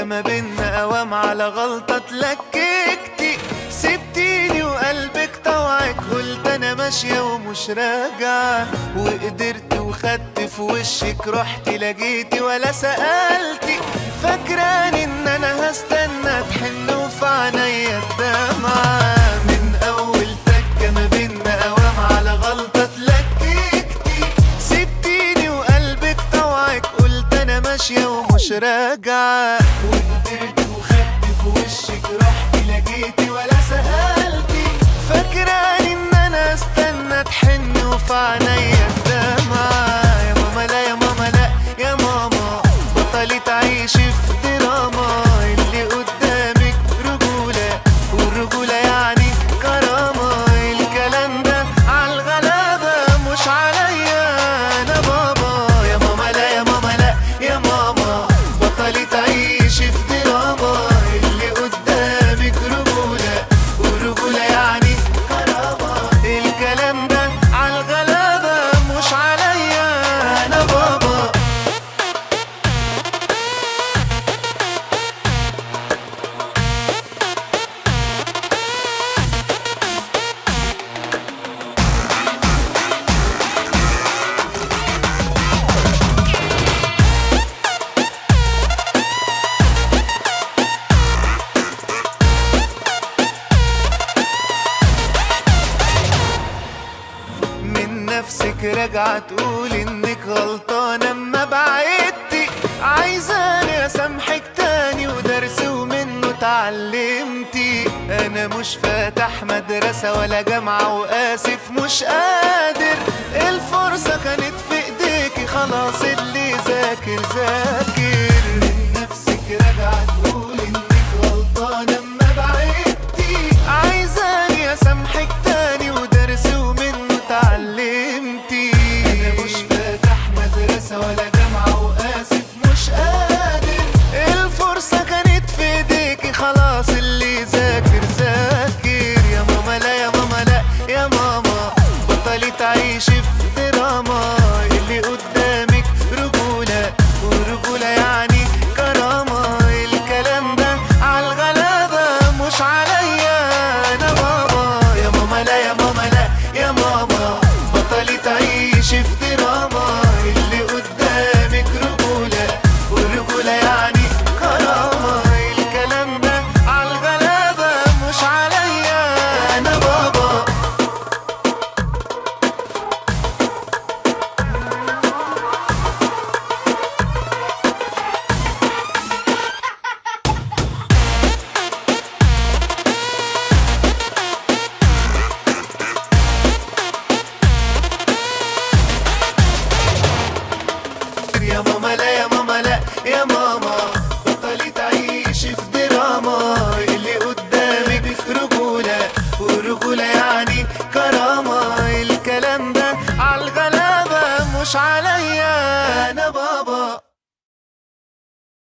ما بينا قوام على غلطة اتلككتي سبتيني وقلبك طوعك قلت انا ماشية ومش راجعة وقدرت وخدت في وشك رحت لقيتي ولا سألتي فاكراني ان انا هستنى تحن وفي عينيا الدمعة من اول تكة ما بينا قوام على غلطة اتلككتي سبتيني وقلبك طوعك قلت انا ماشية ومش راجعة وقدرت وخدت في وشك رحت لقيتي ولا سألتي فاكراني ان انا استنى تحن وفي عينيا الدمعة يا ماما لا يا ماما لا يا ماما بطلي تعيشي في دراما اللي قدامك رجولة والرجولة يعني كرامة الكلام ده عالغلابة مش عليا انا بابا يا ماما لا يا ماما لا يا ماما بطلي تعيشي في دراما اللي قدامك رجولة والرجولة يعني كرامة الكلام ده عالغلابة مش عليا انا بابا من نفسك راجعة تقول انك غلطانة اما بعدتي عايزاني اسامحك تاني ودرس ومنه اتعلمتي انا مش فاتح مدرسة ولا جامعة واسف مش قادر الفرصة كانت في ايديكي خلاص اللي ذاكر ذاكر من نفسك راجعة تقول انك غلطانة اما بعدتي عايزاني اسامحك تاني ودرس ومنه اتعلمتي انا مش فاتح مدرسة ولا جامعة واسف مش قادر الفرصة كانت في ايديكي خلاص اللي ذاكر ذاكر يا ماما لا يا ماما لا يا ماما بطلي تعيشي في